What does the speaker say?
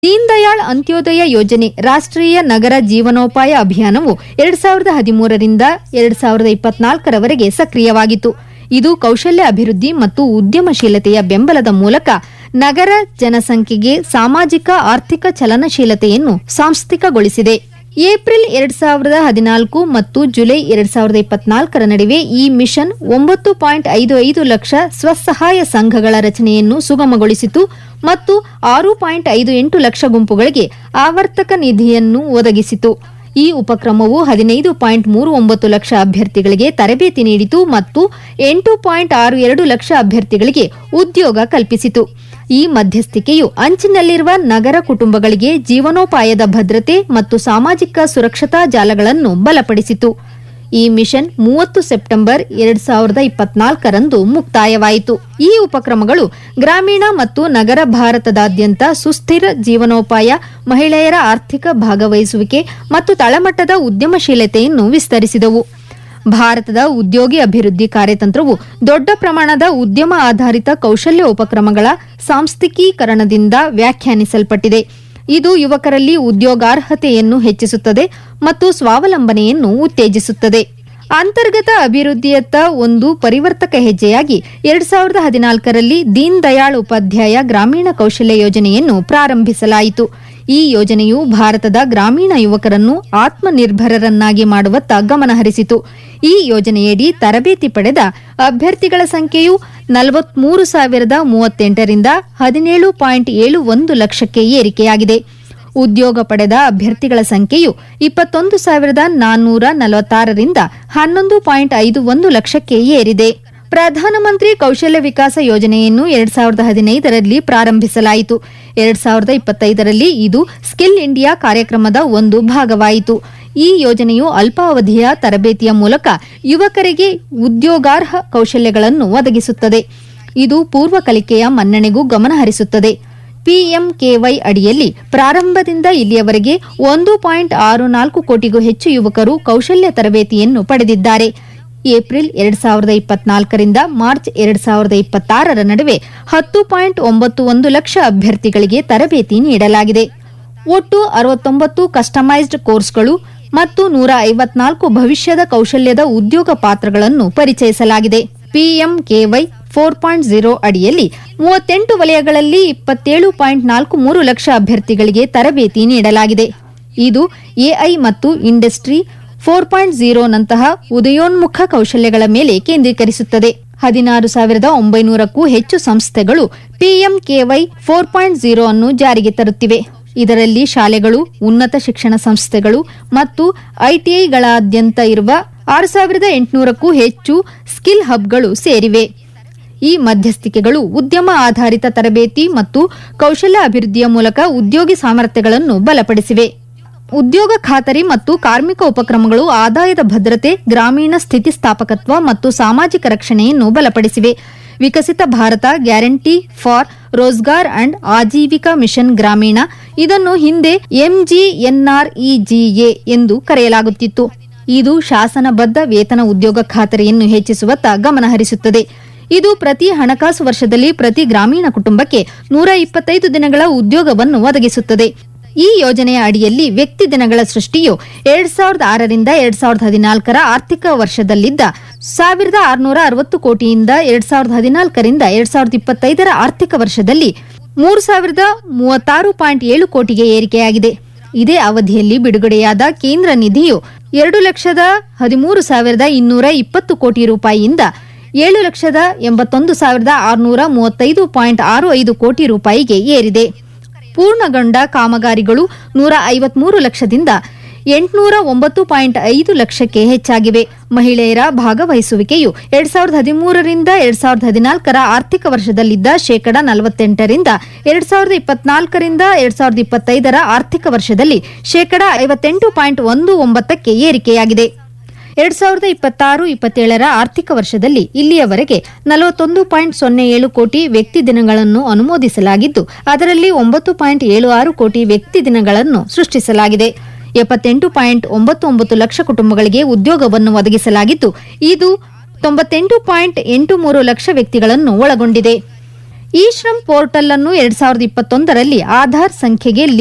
ದೀನ್ ದಯಾಳ್ ಅಂತ್ಯೋದಯ ಯೋಜನೆ ರಾಷ್ಟ್ರೀಯ ನಗರ ಜೀವನೋಪಾಯ ಅಭಿಯಾನವು ಎರಡ್ ಸಾವಿರದ ಹದಿಮೂರರಿಂದ ಎರಡ್ ಸಾವಿರದ ಇಪ್ಪತ್ನಾಲ್ಕರವರೆಗೆ ಸಕ್ರಿಯವಾಗಿತ್ತು ಇದು ಕೌಶಲ್ಯ ಅಭಿವೃದ್ಧಿ ಮತ್ತು ಉದ್ಯಮಶೀಲತೆಯ ಬೆಂಬಲದ ಮೂಲಕ ನಗರ ಜನಸಂಖ್ಯೆಗೆ ಸಾಮಾಜಿಕ ಆರ್ಥಿಕ ಚಲನಶೀಲತೆಯನ್ನು ಸಾಂಸ್ಥಿಕಗೊಳಿಸಿದೆ ಏಪ್ರಿಲ್ ಎರಡ್ ಸಾವಿರದ ಹದಿನಾಲ್ಕು ಮತ್ತು ಜುಲೈ ಎರಡ್ ಸಾವಿರದ ಇಪ್ಪತ್ನಾಲ್ಕರ ನಡುವೆ ಈ ಮಿಷನ್ ಒಂಬತ್ತು ಪಾಯಿಂಟ್ ಐದು ಐದು ಲಕ್ಷ ಸ್ವಸಹಾಯ ಸಂಘಗಳ ರಚನೆಯನ್ನು ಸುಗಮಗೊಳಿಸಿತು ಮತ್ತು ಆರು ಪಾಯಿಂಟ್ ಐದು ಎಂಟು ಲಕ್ಷ ಗುಂಪುಗಳಿಗೆ ಆವರ್ತಕ ನಿಧಿಯನ್ನು ಒದಗಿಸಿತು ಈ ಉಪಕ್ರಮವು ಹದಿನೈದು ಪಾಯಿಂಟ್ ಮೂರು ಒಂಬತ್ತು ಲಕ್ಷ ಅಭ್ಯರ್ಥಿಗಳಿಗೆ ತರಬೇತಿ ನೀಡಿತು ಮತ್ತು ಎಂಟು ಪಾಯಿಂಟ್ ಆರು ಎರಡು ಲಕ್ಷ ಅಭ್ಯರ್ಥಿಗಳಿಗೆ ಉದ್ಯೋಗ ಕಲ್ಪಿಸಿತು ಈ ಮಧ್ಯಸ್ಥಿಕೆಯು ಅಂಚಿನಲ್ಲಿರುವ ನಗರ ಕುಟುಂಬಗಳಿಗೆ ಜೀವನೋಪಾಯದ ಭದ್ರತೆ ಮತ್ತು ಸಾಮಾಜಿಕ ಸುರಕ್ಷತಾ ಜಾಲಗಳನ್ನು ಬಲಪಡಿಸಿತು ಈ ಮಿಷನ್ ಮೂವತ್ತು ಸೆಪ್ಟೆಂಬರ್ ಎರಡ್ ಸಾವಿರದ ಇಪ್ಪತ್ನಾಲ್ಕರಂದು ಮುಕ್ತಾಯವಾಯಿತು ಈ ಉಪಕ್ರಮಗಳು ಗ್ರಾಮೀಣ ಮತ್ತು ನಗರ ಭಾರತದಾದ್ಯಂತ ಸುಸ್ಥಿರ ಜೀವನೋಪಾಯ ಮಹಿಳೆಯರ ಆರ್ಥಿಕ ಭಾಗವಹಿಸುವಿಕೆ ಮತ್ತು ತಳಮಟ್ಟದ ಉದ್ಯಮಶೀಲತೆಯನ್ನು ವಿಸ್ತರಿಸಿದವು ಭಾರತದ ಉದ್ಯೋಗಿ ಅಭಿವೃದ್ಧಿ ಕಾರ್ಯತಂತ್ರವು ದೊಡ್ಡ ಪ್ರಮಾಣದ ಉದ್ಯಮ ಆಧಾರಿತ ಕೌಶಲ್ಯ ಉಪಕ್ರಮಗಳ ಸಾಂಸ್ಥಿಕೀಕರಣದಿಂದ ವ್ಯಾಖ್ಯಾನಿಸಲ್ಪಟ್ಟಿದೆ ಇದು ಯುವಕರಲ್ಲಿ ಉದ್ಯೋಗಾರ್ಹತೆಯನ್ನು ಹೆಚ್ಚಿಸುತ್ತದೆ ಮತ್ತು ಸ್ವಾವಲಂಬನೆಯನ್ನು ಉತ್ತೇಜಿಸುತ್ತದೆ ಅಂತರ್ಗತ ಅಭಿವೃದ್ಧಿಯತ್ತ ಒಂದು ಪರಿವರ್ತಕ ಹೆಜ್ಜೆಯಾಗಿ ಎರಡ್ ಸಾವಿರದ ಹದಿನಾಲ್ಕರಲ್ಲಿ ದೀನ್ ದಯಾಳ್ ಉಪಾಧ್ಯಾಯ ಗ್ರಾಮೀಣ ಕೌಶಲ್ಯ ಯೋಜನೆಯನ್ನು ಪ್ರಾರಂಭಿಸಲಾಯಿತು ಈ ಯೋಜನೆಯು ಭಾರತದ ಗ್ರಾಮೀಣ ಯುವಕರನ್ನು ಆತ್ಮನಿರ್ಭರರನ್ನಾಗಿ ಮಾಡುವತ್ತ ಗಮನಹರಿಸಿತು ಈ ಯೋಜನೆಯಡಿ ತರಬೇತಿ ಪಡೆದ ಅಭ್ಯರ್ಥಿಗಳ ಸಂಖ್ಯೆಯು ನಲವತ್ಮೂರು ಸಾವಿರದ ಮೂವತ್ತೆಂಟರಿಂದ ಹದಿನೇಳು ಪಾಯಿಂಟ್ ಏಳು ಒಂದು ಲಕ್ಷಕ್ಕೆ ಏರಿಕೆಯಾಗಿದೆ ಉದ್ಯೋಗ ಪಡೆದ ಅಭ್ಯರ್ಥಿಗಳ ಸಂಖ್ಯೆಯು ಇಪ್ಪತ್ತೊಂದು ಸಾವಿರದ ನಾನ್ನೂರ ನಲವತ್ತಾರರಿಂದ ಹನ್ನೊಂದು ಪಾಯಿಂಟ್ ಐದು ಒಂದು ಲಕ್ಷಕ್ಕೆ ಏರಿದೆ ಪ್ರಧಾನಮಂತ್ರಿ ಕೌಶಲ್ಯ ವಿಕಾಸ ಯೋಜನೆಯನ್ನು ಎರಡ್ ಸಾವಿರದ ಹದಿನೈದರಲ್ಲಿ ಪ್ರಾರಂಭಿಸಲಾಯಿತು ಎರಡ್ ಸಾವಿರದ ಇಪ್ಪತ್ತೈದರಲ್ಲಿ ಇದು ಸ್ಕಿಲ್ ಇಂಡಿಯಾ ಕಾರ್ಯಕ್ರಮದ ಒಂದು ಭಾಗವಾಯಿತು ಈ ಯೋಜನೆಯು ಅಲ್ಪಾವಧಿಯ ತರಬೇತಿಯ ಮೂಲಕ ಯುವಕರಿಗೆ ಉದ್ಯೋಗಾರ್ಹ ಕೌಶಲ್ಯಗಳನ್ನು ಒದಗಿಸುತ್ತದೆ ಇದು ಪೂರ್ವ ಕಲಿಕೆಯ ಮನ್ನಣೆಗೂ ಗಮನಹರಿಸುತ್ತದೆ ಪಿಎಂಕೆವೈ ಅಡಿಯಲ್ಲಿ ಪ್ರಾರಂಭದಿಂದ ಇಲ್ಲಿಯವರೆಗೆ ಒಂದು ಪಾಯಿಂಟ್ ಆರು ನಾಲ್ಕು ಕೋಟಿಗೂ ಹೆಚ್ಚು ಯುವಕರು ಕೌಶಲ್ಯ ತರಬೇತಿಯನ್ನು ಪಡೆದಿದ್ದಾರೆ ಏಪ್ರಿಲ್ ಎರಡ್ ಸಾವಿರದ ಇಪ್ಪತ್ನಾಲ್ಕರಿಂದ ಮಾರ್ಚ್ ಎರಡ್ ಸಾವಿರದ ಇಪ್ಪತ್ತಾರರ ನಡುವೆ ಹತ್ತು ಪಾಯಿಂಟ್ ಒಂಬತ್ತು ಒಂದು ಲಕ್ಷ ಅಭ್ಯರ್ಥಿಗಳಿಗೆ ತರಬೇತಿ ನೀಡಲಾಗಿದೆ ಒಟ್ಟು ಅರವತ್ತೊಂಬತ್ತು ಕಸ್ಟಮೈಸ್ಡ್ ಕೋರ್ಸ್ಗಳು ಮತ್ತು ನೂರ ಐವತ್ನಾಲ್ಕು ಭವಿಷ್ಯದ ಕೌಶಲ್ಯದ ಉದ್ಯೋಗ ಪಾತ್ರಗಳನ್ನು ಪರಿಚಯಿಸಲಾಗಿದೆ ಪಿಎಂಕೆವೈ ಫೋರ್ ಪಾಯಿಂಟ್ ಜೀರೋ ಅಡಿಯಲ್ಲಿ ಮೂವತ್ತೆಂಟು ವಲಯಗಳಲ್ಲಿ ಇಪ್ಪತ್ತೇಳು ಪಾಯಿಂಟ್ ನಾಲ್ಕು ಮೂರು ಲಕ್ಷ ಅಭ್ಯರ್ಥಿಗಳಿಗೆ ತರಬೇತಿ ನೀಡಲಾಗಿದೆ ಇದು ಎಐ ಮತ್ತು ಇಂಡಸ್ಟ್ರಿ ಫೋರ್ ಪಾಯಿಂಟ್ ಜೀರೋನಂತಹ ಉದಯೋನ್ಮುಖ ಕೌಶಲ್ಯಗಳ ಮೇಲೆ ಕೇಂದ್ರೀಕರಿಸುತ್ತದೆ ಹದಿನಾರು ಸಾವಿರದ ಒಂಬೈನೂರಕ್ಕೂ ಹೆಚ್ಚು ಸಂಸ್ಥೆಗಳು ಪಿಎಂಕೆವೈ ಫೋರ್ ಪಾಯಿಂಟ್ ಜೀರೋ ಅನ್ನು ಜಾರಿಗೆ ತರುತ್ತಿವೆ ಇದರಲ್ಲಿ ಶಾಲೆಗಳು ಉನ್ನತ ಶಿಕ್ಷಣ ಸಂಸ್ಥೆಗಳು ಮತ್ತು ಐಟಿಐಗಳಾದ್ಯಂತ ಇರುವ ಆರು ಸಾವಿರದ ಎಂಟುನೂರಕ್ಕೂ ಹೆಚ್ಚು ಸ್ಕಿಲ್ ಹಬ್ಗಳು ಸೇರಿವೆ ಈ ಮಧ್ಯಸ್ಥಿಕೆಗಳು ಉದ್ಯಮ ಆಧಾರಿತ ತರಬೇತಿ ಮತ್ತು ಕೌಶಲ್ಯ ಅಭಿವೃದ್ಧಿಯ ಮೂಲಕ ಉದ್ಯೋಗಿ ಸಾಮರ್ಥ್ಯಗಳನ್ನು ಬಲಪಡಿಸಿವೆ ಉದ್ಯೋಗ ಖಾತರಿ ಮತ್ತು ಕಾರ್ಮಿಕ ಉಪಕ್ರಮಗಳು ಆದಾಯದ ಭದ್ರತೆ ಗ್ರಾಮೀಣ ಸ್ಥಿತಿಸ್ಥಾಪಕತ್ವ ಮತ್ತು ಸಾಮಾಜಿಕ ರಕ್ಷಣೆಯನ್ನು ಬಲಪಡಿಸಿವೆ Viksit Bharat guarantee for Rozgar and Ajeevika mission Gramin ಇದನ್ನು ಹಿಂದೆ ಎಂಜಿಎನ್ಆರ್ಇಜಿಎ ಎಂದು ಕರೆಯಲಾಗುತ್ತಿತ್ತು ಇದು ಶಾಸನಬದ್ಧ ವೇತನ ಉದ್ಯೋಗ ಖಾತರಿಯನ್ನು ಹೆಚ್ಚಿಸುವತ್ತ ಗಮನಹರಿಸುತ್ತದೆ ಇದು ಪ್ರತಿ ಹಣಕಾಸು ವರ್ಷದಲ್ಲಿ ಪ್ರತಿ ಗ್ರಾಮೀಣ ಕುಟುಂಬಕ್ಕೆ ನೂರ ಇಪ್ಪತ್ತೈದು ದಿನಗಳ ಉದ್ಯೋಗವನ್ನು ಒದಗಿಸುತ್ತದೆ ಈ ಯೋಜನೆಯ ಅಡಿಯಲ್ಲಿ ವ್ಯಕ್ತಿ ದಿನಗಳ ಸೃಷ್ಟಿಯು ಎರಡ್ ಸಾವಿರದ ಆರರಿಂದ ಎರಡ್ ಸಾವಿರದ ಹದಿನಾಲ್ಕರ ಆರ್ಥಿಕ ವರ್ಷದಲ್ಲಿದ್ದ ಸಾವಿರದ ಆರುನೂರ ಅರವತ್ತು ಕೋಟಿಯಿಂದ ಎರಡ್ ಸಾವಿರದ ಹದಿನಾಲ್ಕರಿಂದ ಎರಡ್ ಸಾವಿರದ ಇಪ್ಪತ್ತೈದರ ಆರ್ಥಿಕ ವರ್ಷದಲ್ಲಿ ಮೂರು ಸಾವಿರದ ಮೂವತ್ತಾರು ಪಾಯಿಂಟ್ ಏಳು ಕೋಟಿಗೆ ಏರಿಕೆಯಾಗಿದೆ ಇದೇ ಅವಧಿಯಲ್ಲಿ ಬಿಡುಗಡೆಯಾದ ಕೇಂದ್ರ ನಿಧಿಯು ಎರಡು ಲಕ್ಷದ ಹದಿಮೂರು ಸಾವಿರದ ಇನ್ನೂರ ಇಪ್ಪತ್ತು ಕೋಟಿ ರೂಪಾಯಿಯಿಂದ ಏಳು ಲಕ್ಷದ ಎಂಬತ್ತೊಂದು ಸಾವಿರದ ಆರುನೂರ ಮೂವತ್ತೈದು ಪಾಯಿಂಟ್ ಆರು ಐದು ಕೋಟಿ ರೂಪಾಯಿಗೆ ಏರಿದೆ ಪೂರ್ಣಗೊಂಡ ಕಾಮಗಾರಿಗಳು ನೂರ ಐವತ್ಮೂರು ಲಕ್ಷದಿಂದ ಎಂಟುನೂರ ಒಂಬತ್ತು ಪಾಯಿಂಟ್ ಐದು ಲಕ್ಷಕ್ಕೆ ಹೆಚ್ಚಾಗಿವೆ ಮಹಿಳೆಯರ ಭಾಗವಹಿಸುವಿಕೆಯು ಎರಡ್ ಸಾವಿರದ ಹದಿಮೂರರಿಂದ ಎರಡ್ ಸಾವಿರದ ಹದಿನಾಲ್ಕರ ಆರ್ಥಿಕ ವರ್ಷದಲ್ಲಿದ್ದ ಶೇಕಡ ನಲವತ್ತೆಂಟರಿಂದ ಎರಡ್ ಸಾವಿರದ ಇಪ್ಪತ್ನಾಲ್ಕರಿಂದ ಎರಡ್ ಸಾವಿರದ ಇಪ್ಪತ್ತೈದರ ಆರ್ಥಿಕ ವರ್ಷದಲ್ಲಿ ಶೇಕಡ ಐವತ್ತೆಂಟು ಪಾಯಿಂಟ್ ಒಂದು ಒಂಬತ್ತಕ್ಕೆ ಏರಿಕೆಯಾಗಿದೆ ಎರಡ್ ಸಾವಿರದ ಇಪ್ಪತ್ತಾರು ಇಪ್ಪತ್ತೇಳರ ಆರ್ಥಿಕ ವರ್ಷದಲ್ಲಿ ಇಲ್ಲಿಯವರೆಗೆ ನಲವತ್ತೊಂದು ಪಾಯಿಂಟ್ ಸೊನ್ನೆ ಏಳು ಕೋಟಿ ವ್ಯಕ್ತಿ ದಿನಗಳನ್ನು ಅನುಮೋದಿಸಲಾಗಿದ್ದು ಅದರಲ್ಲಿ ಒಂಬತ್ತು ಪಾಯಿಂಟ್ ಏಳು ಆರು ಕೋಟಿ ವ್ಯಕ್ತಿ ದಿನಗಳನ್ನು ಸೃಷ್ಟಿಸಲಾಗಿದೆ ಎಪ್ಪತ್ತೆಂಟು ಪಾಯಿಂಟ್ ಒಂಬತ್ತು ಒಂಬತ್ತು ಲಕ್ಷ ಕುಟುಂಬಗಳಿಗೆ ಉದ್ಯೋಗವನ್ನು ಒದಗಿಸಲಾಗಿದ್ದು ಇದು ತೊಂಬತ್ತೆಂಟು ಪಾಯಿಂಟ್ ಎಂಟು ಮೂರು ಲಕ್ಷ ವ್ಯಕ್ತಿಗಳನ್ನು ಒಳಗೊಂಡಿದೆ ಇ ಶ್ರಮ್ ಪೋರ್ಟಲ್ ಅನ್ನು ಎರಡ್ ಸಾವಿರದ ಇಪ್ಪತ್ತೊಂದರಲ್ಲಿ ಆಧಾರ್ ಸಂಖ್ಯೆಗೆ